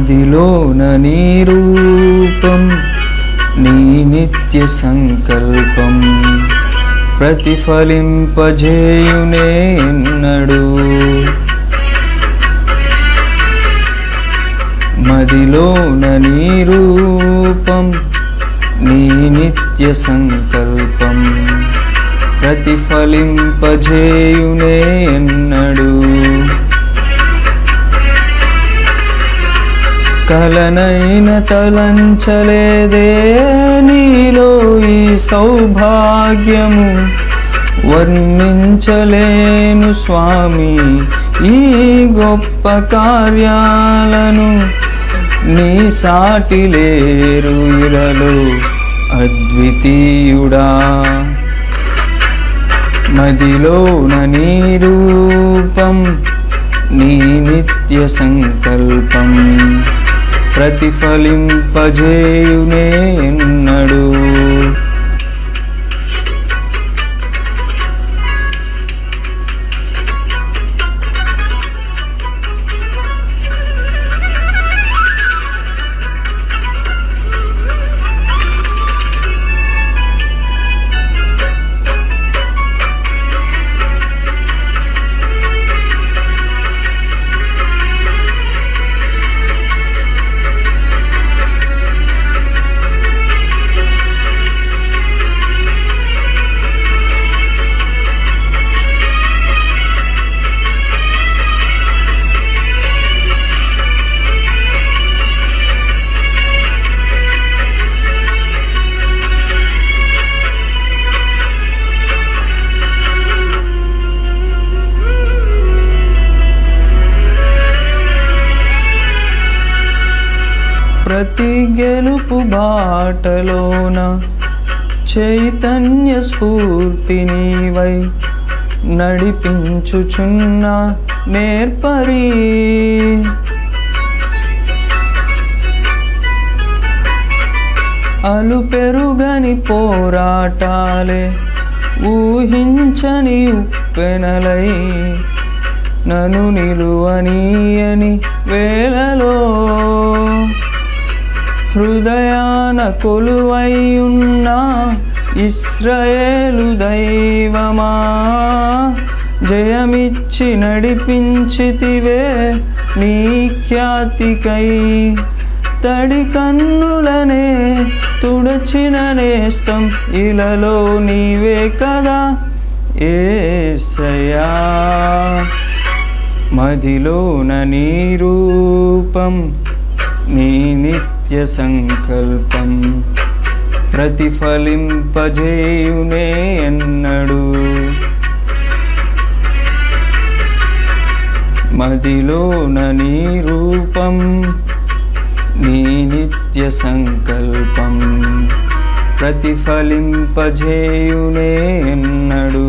మదిలోన నీ రూపం నీ నిత్య సంకల్పం ప్రతిఫలింపజేయునే ఎన్నడు మదిలోన నీ రూపం నీ నిత్య సంకల్పం ప్రతిఫలింపజేయునే ఎన్నడు కలనైన తలంచలేదే నీలో ఈ సౌభాగ్యము వర్ణించలేను స్వామి ఈ గొప్ప కార్యాలను నీ సాటి లేరు ఇలలో అద్వితీయుడా మదిలోన నీ రూపం నీ నిత్య సంకల్పం ప్రతిఫలింపజేయునే ఎన్నడు ప్రతి గెలుపు బాటలోన చైతన్య స్ఫూర్తి నీవై నడిపించుచున్న నేర్పరి అలు పెరుగని పోరాటాలే ఊహించని ఉప్పెనలై నన్ను నిలువనీయని వేళలో హృదయాన కొలువైయున్న ఇస్రాయేలు దైవమా జయమిచ్చి నడిపించితివే నీ ఖ్యాతికై తడి కన్నులనే తుడచిన నేస్తం ఇలలో నీవే కదా ఏసయా మదిలోన నీ రూపం నీ నిత్య సంకల్పం ప్రతిఫలింపజేయునే ఎన్నడు మదిలోన నీ రూపం నీ నిత్య సంకల్పం ప్రతిఫలింపజేయునే ఎన్నడు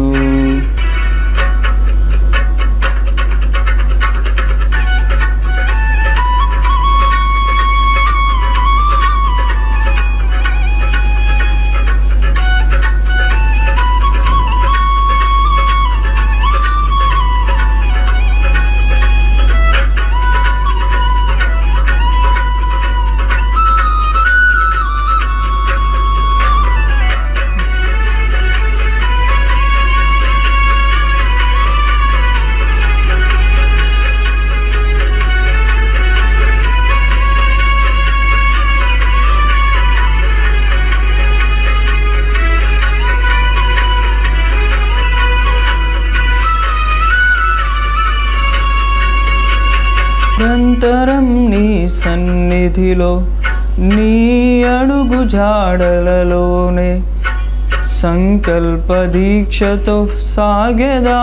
నిరంతరం నీ సన్నిధిలో నీ అడుగు జాడలలోనే సంకల్ప దీక్షతో సాగెదా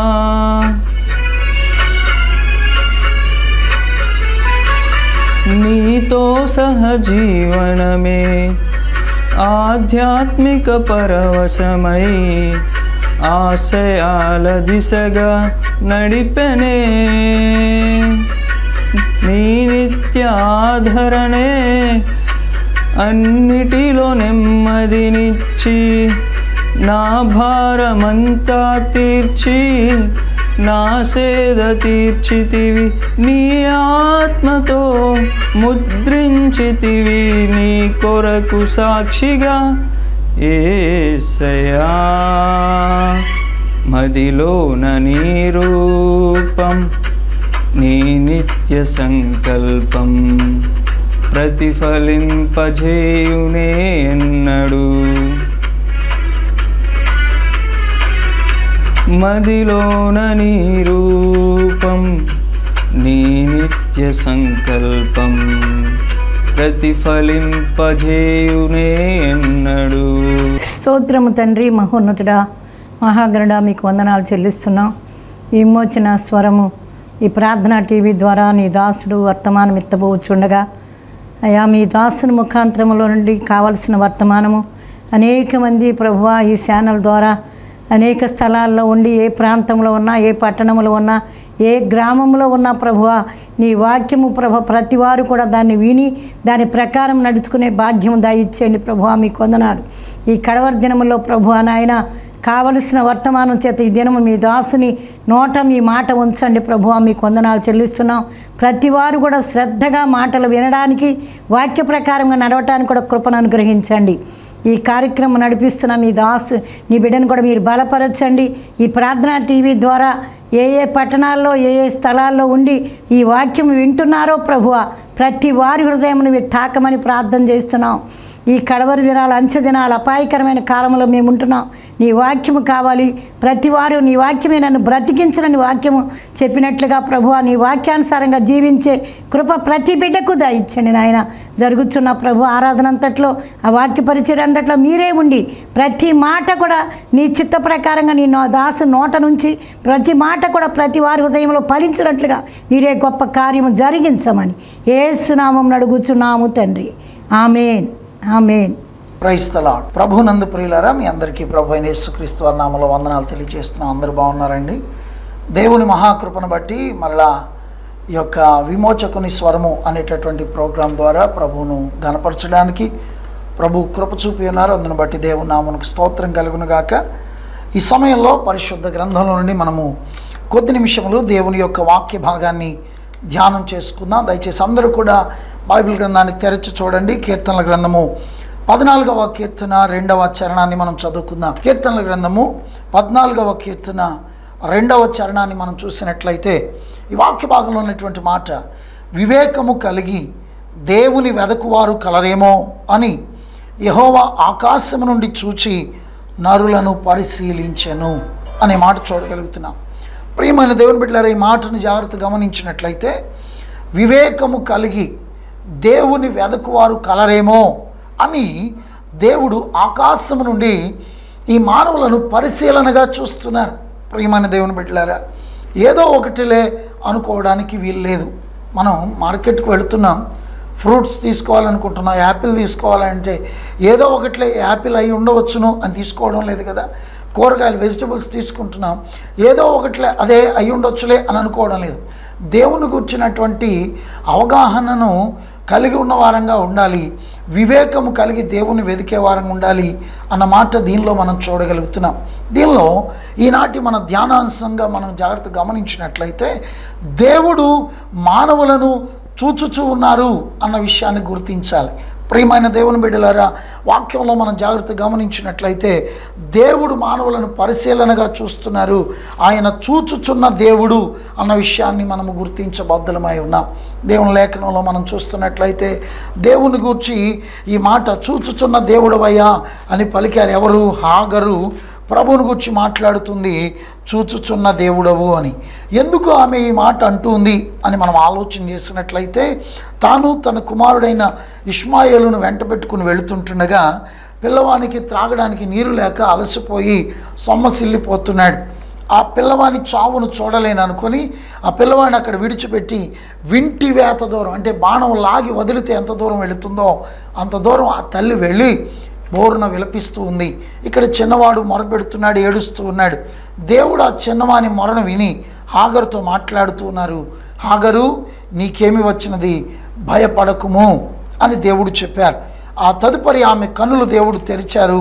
నీతో సహజీవనమే ఆధ్యాత్మిక పరవశమై ఆశయాల దిశగా నడిపెనే నీ నిత్య ఆధరణే అన్నిటిలో నెమ్మదినిచ్చి నా భారమంతా తీర్చి నా సేద తీర్చితివి నీ ఆత్మతో ముద్రించితివి నీ కొరకు సాక్షిగా ఏసయా మదిలోన నీ రూపం నీ నిత్య సంకల్పం ప్రతిఫలింపజేయునే ఎన్నడు మదిలోన నీ రూపం నీ నిత్య సంకల్పం ప్రతిఫలింపజేయునే ఎన్నడు స్తోత్రము తండ్రి మహోన్నతుడా మహాగరుడా మీకు వందనాలు చెల్లిస్తున్నాం ఈ విమోచన స్వరము ఈ ప్రార్థనా టీవీ ద్వారా నీ దాసుడు వర్తమానం ఎత్తబోచుండగా అయా మీ దాసుని ముఖాంతరములో నుండి కావలసిన వర్తమానము అనేక మంది ప్రభువ ఈ ఛానల్ ద్వారా అనేక స్థలాల్లో ఉండి ఏ ప్రాంతంలో ఉన్నా ఏ పట్టణంలో ఉన్నా ఏ గ్రామంలో ఉన్నా ప్రభువ నీ వాక్యము ప్రభ ప్రతి వారు కూడా దాన్ని విని దాని ప్రకారం నడుచుకునే భాగ్యం దయచేయండి ప్రభువ మీకు వందనాలు ఈ కడవరి దినములో ప్రభువ నాయన కావలసిన వర్తమానం చేత ఈ దినము మీ దాసుని నోట మీ మాట ఉంచండి ప్రభువ మీకు వందనాలు చెల్లిస్తున్నాం ప్రతి వారు కూడా శ్రద్ధగా మాటలు వినడానికి వాక్య ప్రకారంగా నడవటానికి కూడా కృపను అనుగ్రహించండి ఈ కార్యక్రమం నడిపిస్తున్న మీ దాసు నీ బిడ్డను కూడా మీరు బలపరచండి ఈ ప్రార్థనా టీవీ ద్వారా ఏ ఏ పట్టణాల్లో ఏ ఏ స్థలాల్లో ఉండి ఈ వాక్యం వింటున్నారో ప్రభువ ప్రతి వారి హృదయమును మీరు తాకమని ప్రార్థన చేస్తున్నాం ఈ కడవరి దినాలు అంచె దినాలు అపాయకరమైన కాలంలో మేము ఉంటున్నాం నీ వాక్యము కావాలి ప్రతి వారు నీ వాక్యమే నన్ను బ్రతికించనని వాక్యము చెప్పినట్లుగా ప్రభువ నీ వాక్యానుసారంగా జీవించే కృప ప్రతి బిడ్డకు దయచండి నాయన జరుగుతున్న ప్రభు ఆరాధన అంతట్లో ఆ వాక్య పరిచయం అంతట్లో మీరే ఉండి ప్రతి మాట కూడా నీ చిత్త ప్రకారంగా నీ నో- దాసు నోట నుంచి ప్రతి మాట కూడా ప్రతి వారి హృదయంలో ఫలించినట్లుగా మీరే గొప్ప కార్యము జరిగించమని ఏసునామం అడుగుచున్నాము తండ్రి ఆమెన్ ఆమెన్ క్రైస్తలా ప్రభునందు ప్రియులారా మీ అందరికీ ప్రభు అయిన యేసుక్రీస్తు వారి నామలో వందనాలు తెలియజేస్తున్నాం అందరూ బాగున్నారండి దేవుని మహాకృపను బట్టి మళ్ళా ఈ యొక్క విమోచకుని స్వరము అనేటటువంటి ప్రోగ్రాం ద్వారా ప్రభువును గనపరచడానికి ప్రభు కృప చూపి ఉన్నారు అందును బట్టి దేవుని నామనికి స్తోత్రం కలుగును గాక ఈ సమయంలో పరిశుద్ధ గ్రంథంలో నుండి మనము కొద్ది నిమిషములు దేవుని యొక్క వాక్య భాగాన్ని ధ్యానం చేసుకుందాం దయచేసి అందరూ కూడా బైబిల్ గ్రంథాన్ని తెరచి చూడండి కీర్తనల గ్రంథము పద్నాలుగవ కీర్తన రెండవ చరణాన్ని మనం చదువుకుందాం కీర్తనల గ్రంథము పద్నాలుగవ కీర్తన రెండవ చరణాన్ని మనం చూసినట్లయితే ఈ వాక్య భాగంలో ఉన్నటువంటి మాట వివేకము కలిగి దేవుని వెదకువారు కలరేమో అని యెహోవా ఆకాశము నుండి చూచి నరులను పరిశీలించెను అనే మాట చూడగలుగుతున్నాం ప్రియమైన దేవుని బిడ్డలారా ఈ మాటను జాగ్రత్త గమనించినట్లయితే వివేకము కలిగి దేవుని వెదకువారు కలరేమో అని దేవుడు ఆకాశము నుండి ఈ మానవులను పరిశీలనగా చూస్తున్నారు ప్రియమైన దేవుని బిడ్డలారా ఏదో ఒకటిలే అనుకోవడానికి వీలు లేదు మనం మార్కెట్కి వెళుతున్నాం ఫ్రూట్స్ తీసుకోవాలనుకుంటున్నాం యాపిల్ తీసుకోవాలంటే ఏదో ఒకటిలే యాపిల్ అయి ఉండవచ్చును అని తీసుకోవడం లేదు కదా కూరగాయలు వెజిటబుల్స్ తీసుకుంటున్నాం ఏదో ఒకటిలే అదే అయి ఉండొచ్చులే అని అనుకోవడం లేదు దేవుని గుర్చినటువంటి అవగాహనను కలిగి ఉన్న వారంగా ఉండాలి వివేకము కలిగి దేవుని వెదికే వారంగా ఉండాలి అన్న మాట దీనిలో మనం చూడగలుగుతున్నాం దీనిలో ఈనాటి మన ధ్యానాంశంగా మనం జాగ్రత్త గమనించినట్లయితే దేవుడు మానవులను చూచుచూ ఉన్నారు అన్న విషయాన్ని గుర్తించాలి ప్రియమైన దేవుని బిడ్డలారా వాక్యంలో మనం జాగ్రత్త గమనించినట్లయితే దేవుడు మానవులను పరిశీలనగా చూస్తున్నారు ఆయన చూచుచున్న దేవుడు అన్న విషయాన్ని మనము గుర్తించబద్ధులమై ఉన్నాం దేవుని లేఖనంలో మనం చూస్తున్నట్లయితే దేవుని గూర్చి ఈ మాట చూచుచున్న దేవుడవయ్యా అని పలికారు ఎవరు హాగరు ప్రభువుని గురించి మాట్లాడుతుంది చూచుచున్న దేవుడవు అని ఎందుకు ఆమె ఈ మాట అంటుంది అని మనం ఆలోచన చేసినట్లయితే తాను తన కుమారుడైన ఇష్మాయేలును వెంటబెట్టుకుని వెళుతుంటుండగా పిల్లవానికి త్రాగడానికి నీరు లేక అలసిపోయి సొమ్మసిల్లిపోతున్నాడు ఆ పిల్లవాని చావును చూడలేను అనుకొని ఆ పిల్లవాడిని అక్కడ విడిచిపెట్టి వింటి వేత దూరం అంటే బాణం లాగి వదిలితే ఎంత దూరం వెళుతుందో అంత దూరం ఆ తల్లి వెళ్ళి బోరున విలపిస్తూ ఉంది ఇక్కడ చిన్నవాడు మొరపెడుతున్నాడు ఏడుస్తూ ఉన్నాడు దేవుడు ఆ చిన్నవాని మొరను విని హాగరుతో మాట్లాడుతూ ఉన్నారు హాగరు నీకేమి వచ్చినది భయపడకుము అని దేవుడు చెప్పారు ఆ తదుపరి ఆమె కన్నులు దేవుడు తెరిచారు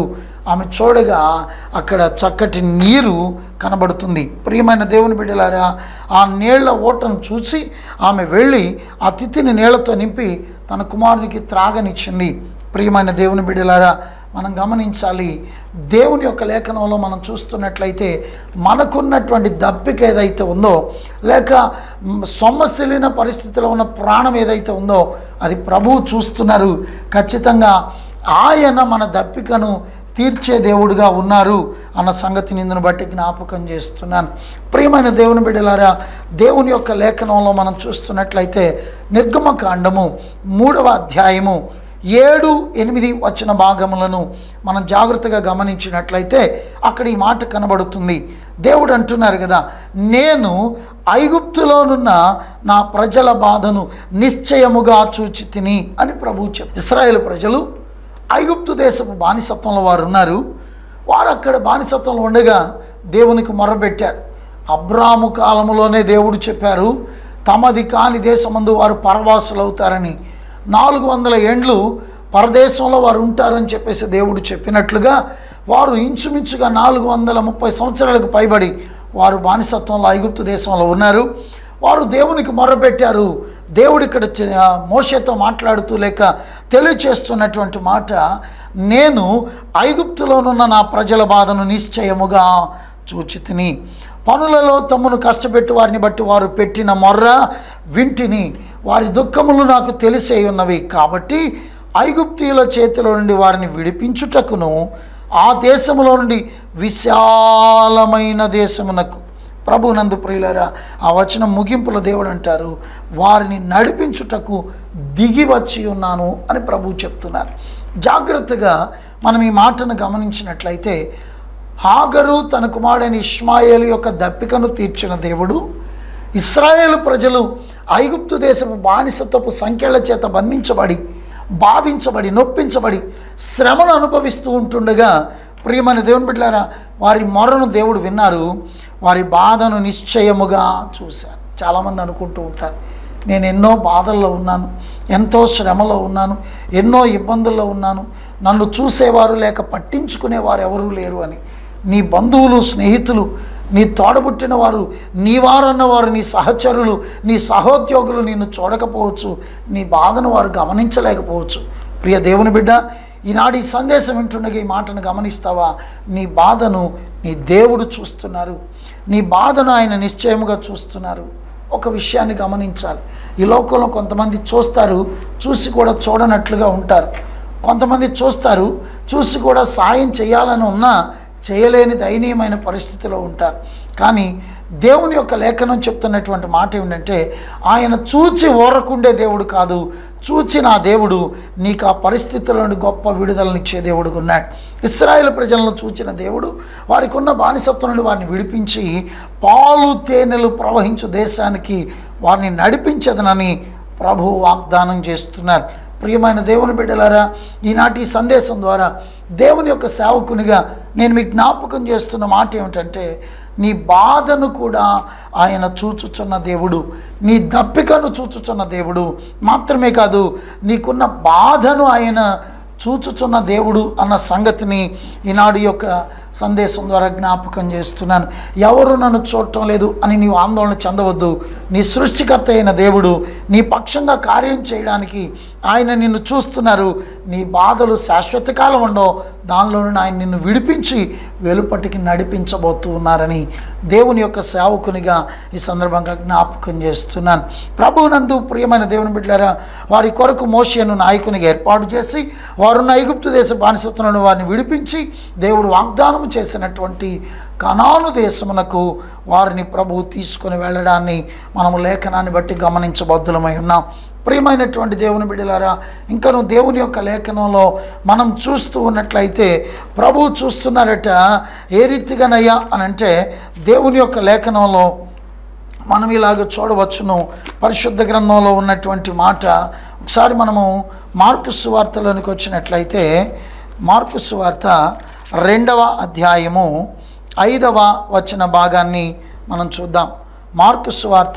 ఆమె చూడగా అక్కడ చక్కటి నీరు కనబడుతుంది ప్రియమైన దేవుని బిడ్డలారా ఆ నీళ్ల ఓటను చూసి ఆమె వెళ్ళి ఆ తిత్తిని నీళ్లతో నింపి తన కుమారునికి త్రాగనిచ్చింది ప్రియమైన దేవుని బిడ్డలారా మనం గమనించాలి దేవుని యొక్క లేఖనంలో మనం చూస్తున్నట్లయితే మనకున్నటువంటి దప్పిక ఏదైతే ఉందో లేక మ్, సొమ్మసిలిన పరిస్థితిలో ఉన్న ప్రాణం ఏదైతే ఉందో అది ప్రభువు చూస్తున్నారు ఖచ్చితంగా ఆయన మన దప్పికను తీర్చే దేవుడుగా ఉన్నారు అన్న సంగతిని ఇందును బట్టి జ్ఞాపకం చేస్తున్నాను ప్రియమైన దేవుని బిడ్డలారా దేవుని యొక్క లేఖనంలో మనం చూస్తున్నట్లయితే నిర్గమకాండము మూడవ అధ్యాయము ఏడు ఎనిమిది వచ్చిన భాగములను మనం జాగ్రత్తగా గమనించినట్లయితే అక్కడ ఈ మాట కనబడుతుంది దేవుడు అంటున్నారు కదా నేను ఐగుప్తులోనున్న నా ప్రజల బాధను నిశ్చయముగా చూచి తిని అని ప్రభువు చెప్పి ఇస్రాయేల్ ప్రజలు ఐగుప్తు దేశపు బానిసత్వంలో వారు ఉన్నారు వారు అక్కడ బానిసత్వంలో ఉండగా దేవునికి మొరబెట్టారు అబ్రాము కాలములోనే దేవుడు చెప్పారు తమది కాని దేశమందు వారు పరవాసులు అవుతారని నాలుగు వందల ఏండ్లు పరదేశంలో వారు ఉంటారని చెప్పేసి దేవుడు చెప్పినట్లుగా వారు ఇంచుమించుగా నాలుగు వందల ముప్పై సంవత్సరాలకు పైబడి వారు బానిసత్వంలో ఐగుప్తు దేశంలో ఉన్నారు వారు దేవునికి మొరపెట్టారు దేవుడు ఇక్కడ చ- ఆ, మోషేతో మాట్లాడుతూ లేక తెలియచేస్తున్నటువంటి మాట నేను ఐగుప్తులోనున్న నా ప్రజల బాధను నిశ్చయముగా చూచి తిని పనులలో తమ్మును కష్టపెట్టి వారిని బట్టి వారు పెట్టిన మొర్ర వింటిని వారి దుఃఖములు నాకు తెలిసే ఉన్నవి కాబట్టి ఐగుప్తీయుల చేతిలో నుండి వారిని విడిపించుటకును ఆ దేశములో నుండి విశాలమైన దేశమునకు ప్రభునందు ప్రియులరా ఆ వచనం ముగింపుల దేవుడు అంటారు వారిని నడిపించుటకు దిగి వచ్చి ఉన్నాను అని ప్రభువు చెప్తున్నారు జాగ్రత్తగా మనం ఈ మాటను గమనించినట్లయితే హాగరు తన కుమారుడైన ఇష్మాయేలు యొక్క దప్పికను తీర్చిన దేవుడు ఇస్రాయేలు ప్రజలు ఐగుప్తు దేశపు బానిసత్వపు సంఖ్యల చేత బంధించబడి బాధించబడి నొప్పించబడి శ్రమను అనుభవిస్తూ ఉంటుండగా ప్రియమైన దేవుని బిడ్డారా వారి మొరను దేవుడు విన్నారు వారి బాధను నిశ్చయముగా చూశారు చాలామంది అనుకుంటూ ఉంటారు నేను ఎన్నో బాధల్లో ఉన్నాను ఎంతో శ్రమలో ఉన్నాను ఎన్నో ఇబ్బందుల్లో ఉన్నాను నన్ను చూసేవారు లేక పట్టించుకునేవారు ఎవరూ లేరు అని నీ బంధువులు స్నేహితులు నీ తోడబుట్టిన వారు నీ వారన్నవారు నీ సహచరులు నీ సహోద్యోగులు నిన్ను చూడకపోవచ్చు నీ బాధను వారు గమనించలేకపోవచ్చు ప్రియ దేవుని బిడ్డ ఈనాడు ఈ సందేశం వింటుండగా ఈ మాటను గమనిస్తావా నీ బాధను నీ దేవుడు చూస్తున్నారు నీ బాధను ఆయన నిశ్చయముగా చూస్తున్నారు ఒక విషయాన్ని గమనించాలి ఈ లోకంలో కొంతమంది చూస్తారు చూసి కూడా చూడనట్లుగా ఉంటారు కొంతమంది చూస్తారు చూసి కూడా సాయం చేయాలని ఉన్నా చేయలేని దయనీయమైన పరిస్థితిలో ఉంటారు కానీ దేవుని యొక్క లేఖనం చెప్తున్నటువంటి మాట ఏమిటంటే ఆయన చూచి ఓరకుండే దేవుడు కాదు చూచి నా దేవుడు నీకు ఆ పరిస్థితుల నుండి గొప్ప విడుదలనిచ్చే దేవుడుగా ఉన్నాడు ఇస్రాయేల్ ప్రజలను చూచిన దేవుడు వారికి ఉన్న బానిసత్వం నుండి వారిని విడిపించి పాలు తేనెలు ప్రవహించు దేశానికి వారిని నడిపించదనని ప్రభు వాగ్దానం చేస్తున్నారు ప్రియమైన దేవుని బిడ్డలారా ఈనాటి ఈ సందేశం ద్వారా దేవుని యొక్క సేవకునిగా నేను మీకు జ్ఞాపకం చేస్తున్న మాట ఏమిటంటే నీ బాధను కూడా ఆయన చూచుచున్న దేవుడు నీ దప్పికను చూచుచున్న దేవుడు మాత్రమే కాదు నీకున్న బాధను ఆయన చూచుచున్న దేవుడు అన్న సంగతిని ఈనాడు యొక్క సందేశం ద్వారా జ్ఞాపకం చేస్తున్నాను ఎవరు నన్ను చూడటం లేదు అని నీవు ఆందోళన చెందవద్దు నీ సృష్టికర్త అయిన దేవుడు నీ పక్షంగా కార్యం చేయడానికి ఆయన నిన్ను చూస్తున్నారు నీ బాధలు శాశ్వత కాలం ఉండవు దానిలో నుండి ఆయన నిన్ను విడిపించి వెలుపటికి నడిపించబోతూ ఉన్నారని దేవుని యొక్క సేవకునిగా ఈ సందర్భంగా జ్ఞాపకం చేస్తున్నాను ప్రభువునందు ప్రియమైన దేవుని బిడ్డారా వారి కొరకు మోషేను నాయకునిగా ఏర్పాటు చేసి వారున్న ఐగుప్తు దేశ బానిసత్వంలో వారిని విడిపించి దేవుడు వాగ్దానం చేసినటువంటి కనాను దేశమునకు వారిని ప్రభువు తీసుకొని వెళ్ళడాన్ని మనము లేఖనాన్ని బట్టి గమనించబద్దులమై ఉన్నాం ప్రియమైనటువంటి దేవుని బిడ్డలారా ఇంకను దేవుని యొక్క లేఖనంలో మనం చూస్తూ ఉన్నట్లయితే ప్రభువు చూస్తున్నారట ఏ రీతిగానయ్యా అని అంటే దేవుని యొక్క లేఖనంలో మనం ఇలాగ చూడవచ్చును పరిశుద్ధ గ్రంథంలో ఉన్నటువంటి మాట ఒకసారి మనము మార్కు సువార్తలోనికి వచ్చినట్లయితే మార్కు సువార్త రెండవ అధ్యాయము ఐదవ వచన భాగాన్ని మనం చూద్దాం మార్కు సువార్త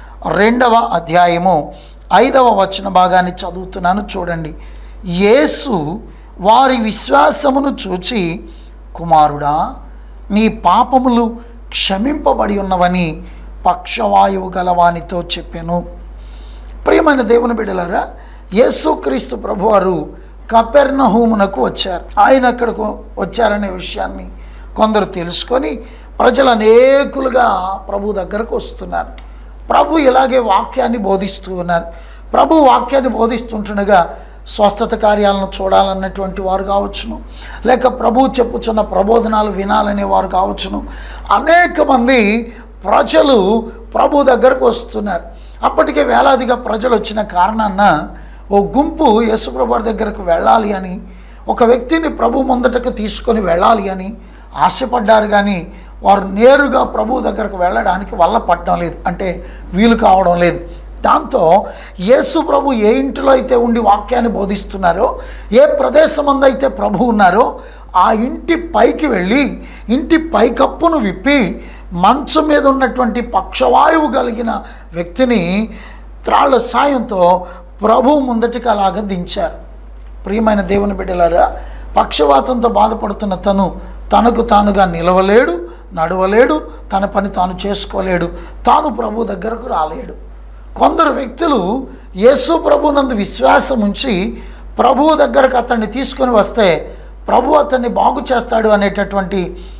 రెండవ అధ్యాయము ఐదవ వచన భాగాన్ని చదువుతున్నాను చూడండి యేసు వారి విశ్వాసమును చూచి కుమారుడా నీ పాపములు క్షమింపబడి ఉన్నవని పక్షవాయువు గలవానితో చెప్పాను ప్రియమైన దేవుని బిడ్డలారా యేసుక్రీస్తు ప్రభువారు కపెర్నహూమునకు వచ్చారు ఆయన అక్కడకు వచ్చారనే విషయాన్ని కొందరు తెలుసుకొని ప్రజలు అనేకులుగా ప్రభు దగ్గరకు వస్తున్నారు ప్రభు ఇలాగే వాక్యాన్ని బోధిస్తూ ఉన్నారు ప్రభు వాక్యాన్ని బోధిస్తుంటుండగా స్వస్థత కార్యాలను చూడాలన్నటువంటి వారు కావచ్చును లేక ప్రభు చెప్పుచున్న ప్రబోధనాలు వినాలనే వారు కావచ్చును అనేక మంది ప్రజలు ప్రభు దగ్గరకు వస్తున్నారు అప్పటికే వేలాదిగా ప్రజలు వచ్చిన కారణాన ఓ గుంపు యేసుప్రభు వారి దగ్గరకు వెళ్ళాలి అని ఒక వ్యక్తిని ప్రభు ముందటకు తీసుకొని వెళ్ళాలి అని ఆశపడ్డారు కానీ వారు నేరుగా ప్రభు దగ్గరకు వెళ్ళడానికి వల్ల పడడం లేదు అంటే వీలు కావడం లేదు దాంతో యేసు ప్రభు ఏ ఇంటిలో అయితే ఉండి వాక్యాన్ని బోధిస్తున్నారో ఏ ప్రదేశం అయితే ప్రభు ఉన్నారో ఆ ఇంటి పైకి వెళ్ళి ఇంటి పైకప్పును విప్పి మంచం మీద ఉన్నటువంటి పక్షవాయువు కలిగిన వ్యక్తిని త్రాళ్ళ సాయంతో ప్రభు ముందటికి అలాగ దించారు ప్రియమైన దేవుని బిడ్డలారా పక్షవాతంతో బాధపడుతున్న తను తనకు తానుగా నిలవలేడు నడవలేడు తన పని తాను చేసుకోలేడు తాను ప్రభు దగ్గరకు రాలేడు కొందరు వ్యక్తులు యేసు ప్రభునందు విశ్వాసం ఉంచి ప్రభువు దగ్గరకు అతన్ని తీసుకొని వస్తే ప్రభు అతన్ని బాగు చేస్తాడు అనేటటువంటి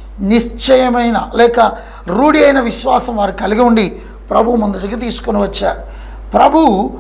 నిశ్చయమైన లేక రూఢి అయిన విశ్వాసం వారు కలిగి ఉండి ప్రభు ముందటికి తీసుకొని వచ్చారు ప్రభు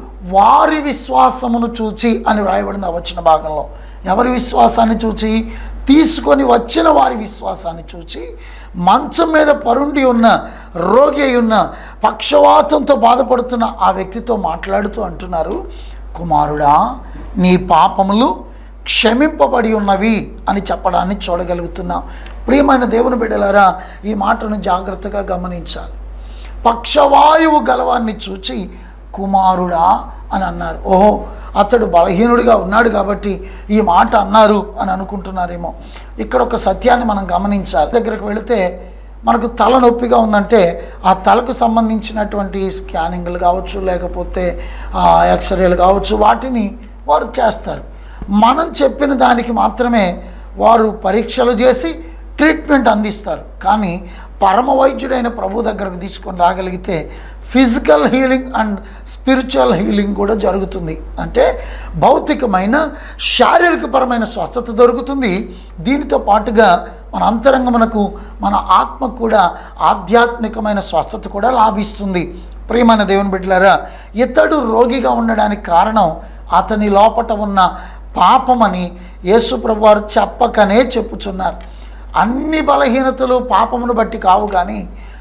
వారి విశ్వాసమును చూచి అని వ్రాయబడింది ఆ వచ్చిన భాగంలో ఎవరి విశ్వాసాన్ని చూచి తీసుకొని వచ్చిన వారి విశ్వాసాన్ని చూచి మంచం మీద పరుండి ఉన్న రోగి అయి ఉన్న పక్షవాతంతో బాధపడుతున్న ఆ వ్యక్తితో మాట్లాడుతూ అంటున్నారు కుమారుడా నీ పాపములు క్షమింపబడి ఉన్నవి అని చెప్పడాన్ని చూడగలుగుతున్నాం ప్రియమైన దేవుని బిడ్డలారా ఈ మాటను జాగ్రత్తగా గమనించాలి పక్షవాయువు గలవాన్ని చూచి కుమారుడా అని అన్నారు ఓహో అతడు బలహీనుడిగా ఉన్నాడు కాబట్టి ఈ మాట అన్నారు అని అనుకుంటున్నారేమో ఇక్కడ ఒక సత్యాన్ని మనం గమనించాలి దగ్గరకు వెళితే మనకు తలనొప్పిగా ఉందంటే ఆ తలకు సంబంధించినటువంటి స్కానింగ్లు కావచ్చు లేకపోతే ఆ, ఎక్స్రేలు కావచ్చు వాటిని వారు చేస్తారు మనం చెప్పిన దానికి మాత్రమే వారు పరీక్షలు చేసి ట్రీట్మెంట్ అందిస్తారు కానీ పరమ వైద్యుడైన ప్రభు దగ్గరకు తీసుకొని రాగలిగితే physical healing and spiritual healing కూడా జరుగుతుంది అంటే భౌతికమైన శారీరకపరమైన స్వస్థత దొరుకుతుంది దీనితో పాటుగా మన అంతరంగమునకు మన ఆత్మకు కూడా ఆధ్యాత్మికమైన స్వస్థత కూడా లాభిస్తుంది ప్రియమైన దేవుని బిడ్డలారా ఇతడు రోగిగా ఉండడానికి కారణం అతని లోపట ఉన్న పాపమని యేసుప్రభు వారు చెప్పకనే చెప్పుచున్నారు అన్ని బలహీనతలు పాపమును బట్టి కావు కానీ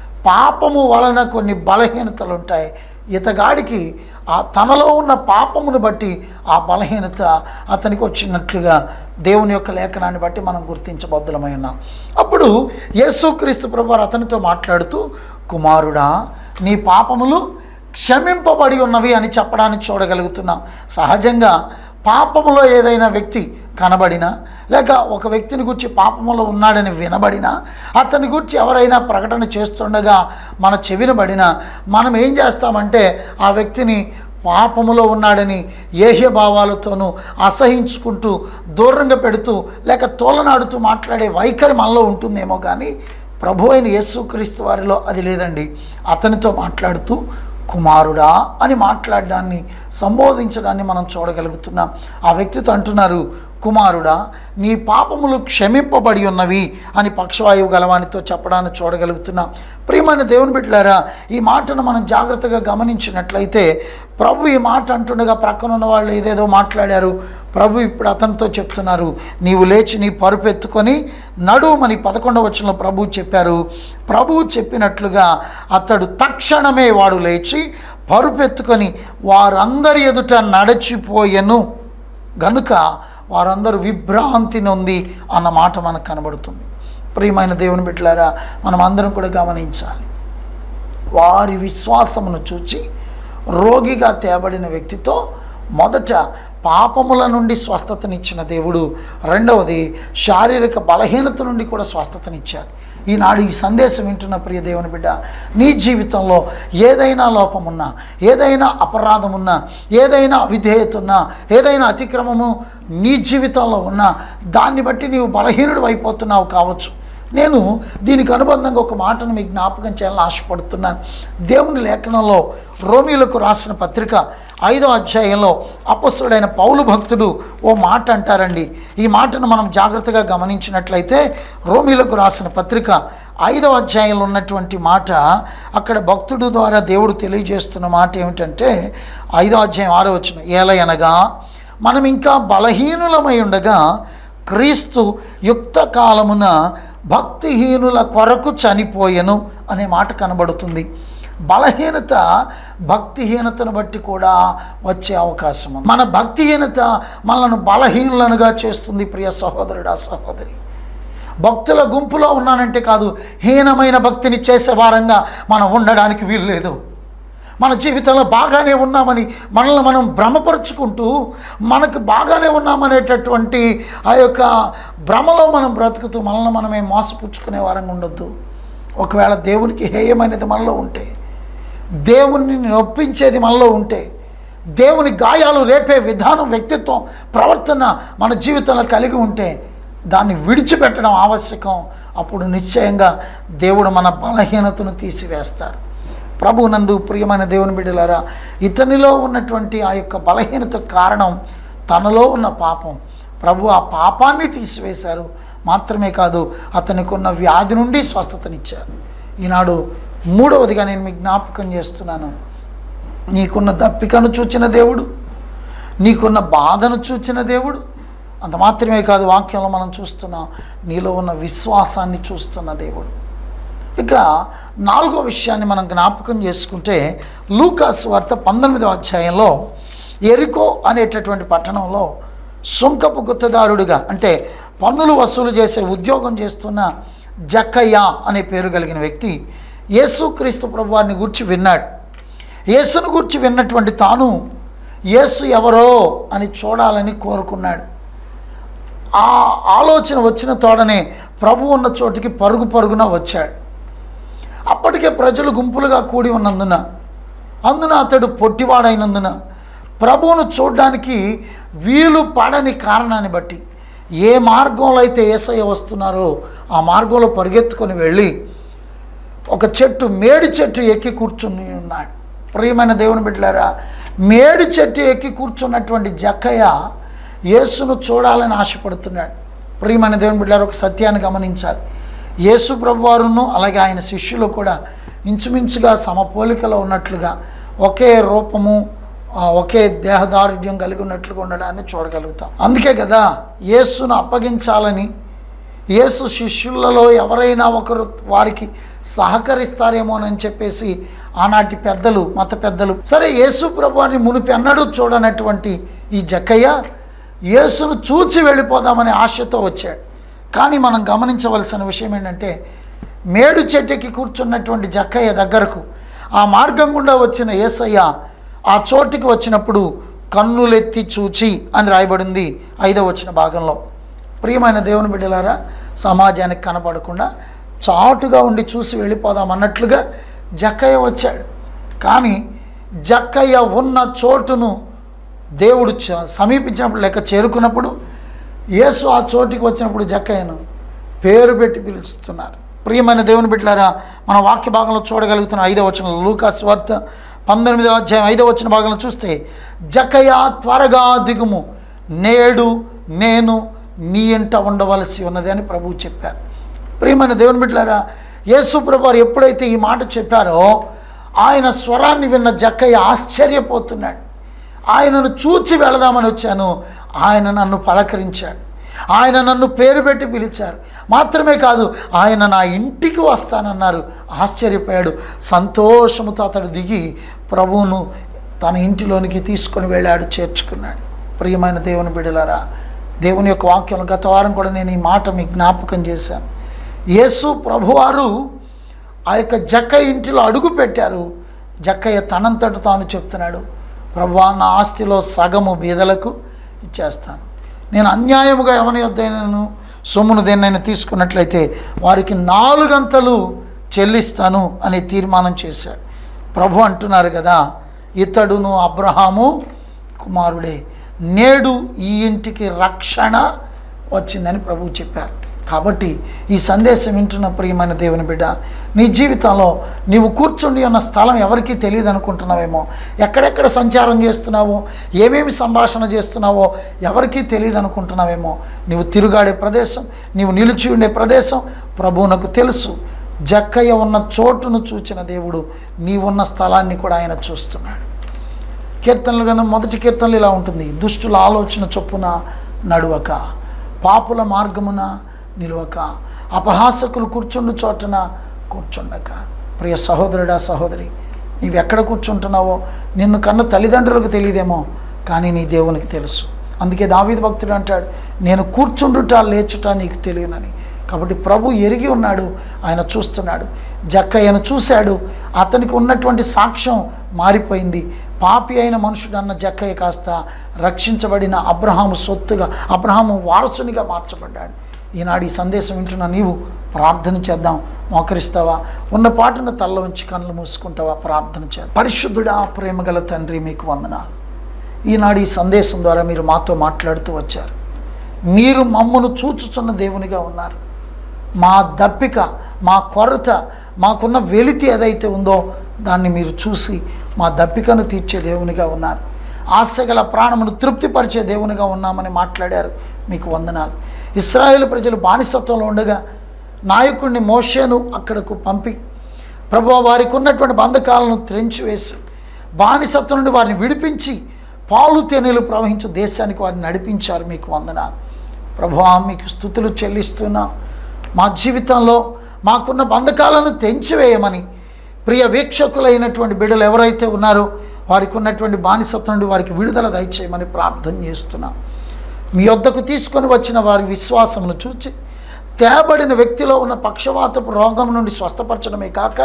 పాపము వలన కొన్ని బలహీనతలు ఉంటాయి ఇతగాడికి ఆ తనలో ఉన్న పాపమును బట్టి ఆ బలహీనత అతనికి వచ్చినట్లుగా దేవుని యొక్క లేఖనాన్ని బట్టి మనం గుర్తించబద్దులమై ఉన్నాం అప్పుడు యేసుక్రీస్తు ప్రభు అతనితో మాట్లాడుతూ కుమారుడా నీ పాపములు క్షమింపబడి ఉన్నవి అని చెప్పడానికి చూడగలుగుతున్నాం సహజంగా పాపములో ఏదైనా వ్యక్తి కనబడినా లేక ఒక వ్యక్తిని గురించి పాపములో ఉన్నాడని వినబడినా అతని గురించి ఎవరైనా ప్రకటన చేస్తుండగా మన చెవిన పడినా మనం ఏం చేస్తామంటే ఆ వ్యక్తిని పాపములో ఉన్నాడని ఏహ్య భావాలతోనూ అసహించుకుంటూ దూరంగా పెడుతూ లేక తోలనాడుతూ మాట్లాడే వైఖరి మనలో ఉంటుందేమో కానీ ప్రభు అయిన యేసుక్రీస్తు వారిలో అది లేదండి అతనితో మాట్లాడుతూ కుమారుడా అని మాట్లాడడాన్ని సంబోధించడాన్ని మనం చూడగలుగుతున్నాం ఆ వ్యక్తితో అంటున్నారు కుమారుడా నీ పాపములు క్షమింపబడి ఉన్నవి అని పక్షవాయువు గలవానితో చెప్పడాన్ని చూడగలుగుతున్నాం ప్రియమైన దేవుని బిడ్డలారా ఈ మాటను మనం జాగ్రత్తగా గమనించినట్లయితే ప్రభు ఈ మాట అంటుండగా ప్రక్కన ఉన్న వాళ్ళు ఏదేదో మాట్లాడారు ప్రభు ఇప్పుడు అతనితో చెప్తున్నారు నీవు లేచి నీ పరుపు ఎత్తుకొని నడుమని పదకొండవ వచనంలో ప్రభు చెప్పారు ప్రభు చెప్పినట్లుగా అతడు తక్షణమే వాడు లేచి పరుపెత్తుకొని వారందరి ఎదుట నడచిపోయెను గనుక వారందరూ విభ్రాంతి నొంది అన్న మాట మనకు కనబడుతుంది ప్రియమైన దేవుని బిడ్డలారా మనం అందరం కూడా గమనించాలి వారి విశ్వాసమును చూచి రోగిగా తేబడిన వ్యక్తితో మొదట పాపముల నుండి స్వస్థతనిచ్చిన దేవుడు రెండవది శారీరక బలహీనత నుండి కూడా స్వస్థతనిచ్చారు ఈనాడు ఈ సందేశం వింటున్న ప్రియ దేవుని బిడ్డ నీ జీవితంలో ఏదైనా లోపమున్నా ఏదైనా అపరాధమున్నా ఏదైనా అవిధేయత ఉన్నా ఏదైనా అతిక్రమము నీ జీవితంలో ఉన్నా దాన్ని బట్టి నీవు బలహీనుడు అయిపోతున్నావు కావచ్చు నేను దీనికి అనుబంధంగా ఒక మాటను మీకు జ్ఞాపకం చేయాలని ఆశపడుతున్నాను దేవుని లేఖనంలో రోమిలకు రాసిన పత్రిక ఐదో అధ్యాయంలో అపస్తుడైన పౌలు భక్తుడు ఓ మాట అంటారండి ఈ మాటను మనం జాగ్రత్తగా గమనించినట్లయితే రోమిలకు రాసిన పత్రిక ఐదవ అధ్యాయంలో ఉన్నటువంటి మాట అక్కడ భక్తుడు ద్వారా దేవుడు తెలియజేస్తున్న మాట ఏమిటంటే ఐదో అధ్యాయం ఆరో వచ్చిన ఏలయనగా మనం ఇంకా బలహీనులమై ఉండగా క్రీస్తు యుక్త కాలమున భక్తిహీనుల కొరకు చనిపోయెను అనే మాట కనబడుతుంది బలహీనత భక్తిహీనతను బట్టి కూడా వచ్చే అవకాశం ఉంది మన భక్తిహీనత మనల్ని బలహీనులనుగా చేస్తుంది ప్రియ సహోదరుడా సహోదరి భక్తుల గుంపులో ఉన్నానంటే కాదు హీనమైన భక్తిని చేసే వారంగా మనం ఉండడానికి వీలు లేదు మన జీవితంలో బాగానే ఉన్నామని మనల్ని మనం భ్రమపరుచుకుంటూ మనకు బాగానే ఉన్నామనేటటువంటి ఆ యొక్క భ్రమలో మనం బ్రతుకుతూ మనల్ని మనమే మోసపుచ్చుకునే వారంగా ఉండొద్దు ఒకవేళ దేవునికి హేయమైనది మనలో ఉంటే దేవుణ్ణి నొప్పించేది మనలో ఉంటే దేవుని గాయాలు రేపే విధానం వ్యక్తిత్వం ప్రవర్తన మన జీవితంలో కలిగి ఉంటే దాన్ని విడిచిపెట్టడం ఆవశ్యకం అప్పుడు నిశ్చయంగా దేవుడు మన బలహీనతను తీసివేస్తారు ప్రభునందు ప్రియమైన దేవుని బిడ్డలారా ఇతనిలో ఉన్నటువంటి ఆ యొక్క బలహీనత కారణం తనలో ఉన్న పాపం ప్రభు ఆ పాపాన్ని తీసివేశారు మాత్రమే కాదు అతనికి ఉన్న వ్యాధి నుండి స్వస్థతనిచ్చారు ఈనాడు మూడవదిగా నేను మీకు జ్ఞాపకం చేస్తున్నాను నీకున్న దప్పికను చూచిన దేవుడు నీకున్న బాధను చూచిన దేవుడు అంత మాత్రమే కాదు వాక్యంలో మనం చూస్తున్నాం నీలో ఉన్న విశ్వాసాన్ని చూస్తున్న దేవుడు ఇక నాలుగో విషయాన్ని మనం జ్ఞాపకం చేసుకుంటే లూకాస్ వార్త పంతొమ్మిదవ అధ్యాయంలో ఎరికో అనేటటువంటి పట్టణంలో సుంకపు గుత్తదారుడిగా అంటే పన్నులు వసూలు చేసే ఉద్యోగం చేస్తున్న జక్కయ్య అనే పేరు కలిగిన వ్యక్తి యేసుక్రీస్తు ప్రభువారిని గురించి విన్నాడు యేసును గురించి విన్నటువంటి తాను యేసు ఎవరో అని చూడాలని కోరుకున్నాడు ఆ ఆలోచన వచ్చిన తోడనే ప్రభు ఉన్న చోటికి పరుగు పరుగున వచ్చాడు అప్పటికే ప్రజలు గుంపులుగా కూడి ఉన్నందున అందున అతడు పొట్టివాడైనందున ప్రభువును చూడడానికి వీలు పడని కారణాన్ని బట్టి ఏ మార్గంలో అయితే ఏసయ్య వస్తున్నారో ఆ మార్గంలో పరిగెత్తుకొని వెళ్ళి ఒక చెట్టు మేడి చెట్టు ఎక్కి కూర్చుని ఉన్నాడు ప్రియమైన దేవుని బిడ్డలారా మేడి చెట్టు ఎక్కి కూర్చున్నటువంటి జక్కయ్య యేసును చూడాలని ఆశపడుతున్నాడు ప్రియమైన దేవుని బిడ్డలారా ఒక సత్యాన్ని గమనించాలి యేసు ప్రభువారును అలాగే ఆయన శిష్యులు కూడా ఇంచుమించుగా సమపోలికలో ఉన్నట్లుగా ఒకే రూపము ఆ, ఒకే దేహదారుఢ్యం కలిగి ఉన్నట్లుగా ఉండడాన్ని చూడగలుగుతాం అందుకే కదా యేసును అప్పగించాలని యేసు శిష్యులలో ఎవరైనా ఒకరు వారికి సహకరిస్తారేమోనని చెప్పేసి ఆనాటి పెద్దలు మత పెద్దలు సరే యేసు ప్రభువారిని మునిపి అన్నడూ చూడనటువంటి ఈ జక్కయ్య యేసును చూచి వెళ్ళిపోదామనే ఆశతో వచ్చాడు కానీ మనం గమనించవలసిన విషయం ఏంటంటే మేడు చెట్టుకి కూర్చున్నటువంటి జక్కయ్య దగ్గరకు ఆ మార్గం గుండా వచ్చిన యేసయ్య ఆ చోటికి వచ్చినప్పుడు కన్నులెత్తి చూచి అని రాయబడింది ఐదవ వచ్చిన భాగంలో ప్రియమైన దేవుని బిడ్డలారా సమాజానికి కనపడకుండా చాటుగా ఉండి చూసి వెళ్ళిపోదాం అన్నట్లుగా జక్కయ్య వచ్చాడు కానీ జక్కయ్య ఉన్న చోటును దేవుడు చ- సమీపించినప్పుడు లెక్క చేరుకున్నప్పుడు యేసు ఆ చోటికి వచ్చినప్పుడు జక్కయ్యను పేరు పెట్టి పిలుస్తున్నారు ప్రియమైన దేవుని బిడ్డలారా మన వాక్య భాగంలో చూడగలుగుతున్న ఐదవ వచనం లూకాస్ వార్త పంతొమ్మిదవ అధ్యాయం ఐదవ వచ్చిన భాగంలో చూస్తే జక్కయ్య త్వరగా దిగుము నేడు నేను నీ ఇంట ఉండవలసి ఉన్నది అని ప్రభువు చెప్పారు ప్రియమైన దేవుని బిడ్డలారా యేసు ప్రభు వారు ఎప్పుడైతే ఈ మాట చెప్పారో ఆయన స్వరాన్ని విన్న జక్కయ్య ఆశ్చర్యపోతున్నాడు ఆయనను చూచి వెళదామని వచ్చాను ఆయన నన్ను పలకరించాడు ఆయన నన్ను పేరు పెట్టి పిలిచారు మాత్రమే కాదు ఆయన నా ఇంటికి వస్తానన్నారు ఆశ్చర్యపోయాడు సంతోషముతో అతడు దిగి ప్రభువును తన ఇంటిలోనికి తీసుకొని వెళ్ళాడు చేర్చుకున్నాడు ప్రియమైన దేవుని బిడ్డలారా దేవుని యొక్క వాక్యం గత వారం కూడా నేను ఈ మాట మీకు జ్ఞాపకం చేశాను యేసు ప్రభువారు ఆ యొక్క జక్కయ్య ఇంటిలో అడుగు పెట్టారు జక్కయ్య తనంతట తాను చెప్తున్నాడు ప్రభువా నా ఆస్తిలో సగము బీదలకు ఇచ్చేస్తాను నేను అన్యాయముగా ఎవరి యొద్దైనను సొమ్మును దేన్నైనా తీసుకున్నట్లయితే వారికి నాలుగంతలు చెల్లిస్తాను అనే తీర్మానం చేశాడు ప్రభు అంటున్నారు కదా ఇతడును అబ్రహాము కుమారుడే నేడు ఈ ఇంటికి రక్షణ వచ్చిందని ప్రభువు చెప్పారు కాబట్టి ఈ సందేశం వింటున్న ప్రియమైన దేవుని బిడ్డ నీ జీవితంలో నీవు కూర్చుండి ఉన్న స్థలం ఎవరికీ తెలియదు అనుకుంటున్నావేమో ఎక్కడెక్కడ సంచారం చేస్తున్నావో ఏమేమి సంభాషణ చేస్తున్నావో ఎవరికీ తెలియదు అనుకుంటున్నావేమో నీవు తిరుగాడే ప్రదేశం నీవు నిలిచి ఉండే ప్రదేశం ప్రభువునకు తెలుసు జక్కయ్య ఉన్న చోటును చూచిన దేవుడు నీవున్న స్థలాన్ని కూడా ఆయన చూస్తున్నాడు కీర్తనల గ్రంథం మొదటి కీర్తనలు ఇలా ఉంటుంది దుష్టుల ఆలోచన చొప్పున నడువక పాపుల మార్గమున నిలువక అపహాసకులు కూర్చుండు చోటన కూర్చుండక ప్రియ సహోదరుడా సహోదరి నీవు ఎక్కడ కూర్చుంటున్నావో నిన్ను కన్న తల్లిదండ్రులకు తెలియదేమో కానీ నీ దేవునికి తెలుసు అందుకే దావీదు భక్తుడు అంటాడు నేను కూర్చుండుట లేచుట నీకు తెలియనని కాబట్టి ప్రభు ఎరిగి ఉన్నాడు ఆయన చూస్తున్నాడు జక్కయ్యను చూశాడు అతనికి ఉన్నటువంటి సాక్ష్యం మారిపోయింది పాపి అయిన మనుషుడు అన్న జక్కయ్య కాస్త రక్షించబడిన అబ్రహాము సొత్తుగా అబ్రహాము వారసునిగా మార్చబడ్డాడు ఈనాడు ఈ సందేశం వింటున్న నీవు ప్రార్థన చేద్దాం మోకరిస్తావా ఉన్న పాటను తల్ల ఉంచి కళ్ళు మూసుకుంటావా ప్రార్థన చేద్దాం పరిశుద్ధుడా ప్రేమగల తండ్రి మీకు వందనాలు ఈనాడు ఈ సందేశం ద్వారా మీరు మాతో మాట్లాడుతూ వచ్చారు మీరు మమ్మను చూచుచున్న దేవునిగా ఉన్నారు మా దప్పిక మా కొరత మాకున్న వెలితి ఏదైతే ఉందో దాన్ని మీరు చూసి మా దప్పికను తీర్చే దేవునిగా ఉన్నారు ఆశగల ప్రాణమును తృప్తిపరిచే దేవునిగా ఉన్నామని మాట్లాడారు మీకు వందనాలు ఇస్రాయేల్ ప్రజలు బానిసత్వంలో ఉండగా నాయకుడిని మోషేను అక్కడకు పంపి ప్రభు వారికి ఉన్నటువంటి బంధకాలను త్రెంచివేసి బానిసత్వం నుండి వారిని విడిపించి పాలు తేనెలు ప్రవహించు దేశానికి వారిని నడిపించారు మీకు వందనాలు ప్రభువా మీకు స్థుతులు చెల్లిస్తున్నా మా జీవితంలో మాకున్న బంధకాలను తెంచివేయమని ప్రియ వీక్షకులైనటువంటి బిడ్డలు ఎవరైతే ఉన్నారో వారికి ఉన్నటువంటి బానిసత్వం నుండి వారికి విడుదల దయచేయమని ప్రార్థన చేస్తున్నాం మీ వద్దకు తీసుకొని వచ్చిన వారి విశ్వాసమును చూచి తేబడిన వ్యక్తిలో ఉన్న పక్షవాతపు రోగం నుండి స్వస్థపరచడమే కాక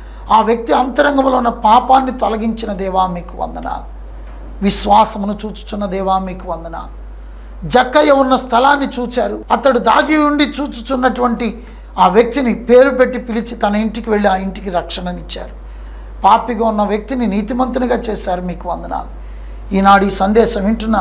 ఆ వ్యక్తి అంతరంగంలో ఉన్న పాపాన్ని తొలగించిన దేవా మీకు వందనాలు విశ్వాసమును చూచుచున్న దేవా మీకు వందనాలు జక్కయ్య ఉన్న స్థలాన్ని చూచారు అతడు దాగి ఉండి చూచుచున్నటువంటి ఆ వ్యక్తిని పేరు పెట్టి పిలిచి తన ఇంటికి వెళ్ళి ఆ ఇంటికి రక్షణనిచ్చారు పాపిగా ఉన్న వ్యక్తిని నీతిమంతునిగా చేశారు మీకు వందనాలు ఈనాడు ఈ సందేశం వింటున్న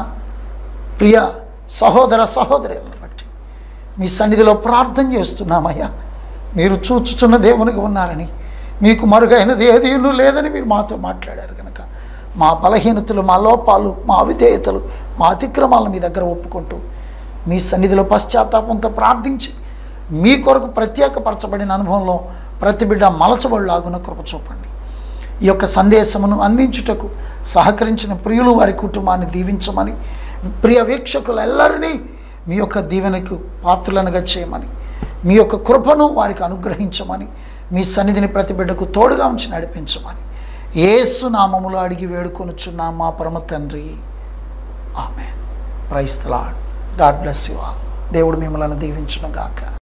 ప్రియ సహోదర సహోదరులను బట్టి మీ సన్నిధిలో ప్రార్థన చేస్తున్నామయ్యా మీరు చూచుచున్న దేవునిగా ఉన్నారని మీకు మరుగైనది ఏదీ లేదని మీరు మాతో మాట్లాడారు కనుక మా బలహీనతలు మా లోపాలు మా అవిధేయతలు మా అతిక్రమాలను మీ దగ్గర ఒప్పుకుంటూ మీ సన్నిధిలో పశ్చాత్తాపంతో ప్రార్థించి మీ కొరకు ప్రత్యేకపరచబడిన అనుభవంలో ప్రతి బిడ్డ మలచబడిలాగున కృప చూపండి ఈ యొక్క సందేశమును అందించుటకు సహకరించిన ప్రియులు వారి కుటుంబాన్ని దీవించమని ప్రియ వీక్షకులెల్లరినీ మీ యొక్క దీవెనకు పాత్రులనుగా చేయమని మీ యొక్క కృపను వారికి అనుగ్రహించమని మీ సన్నిధిని ప్రతి బిడ్డకు తోడుగా ఉంచి నడిపించమని ఏసు నామములో అడిగి వేడుకొనుచున్నాం మా పరమ తండ్రి ఆమె praise the Lord God bless you all దేవుడు మిమ్మల్ని దీవించును గాక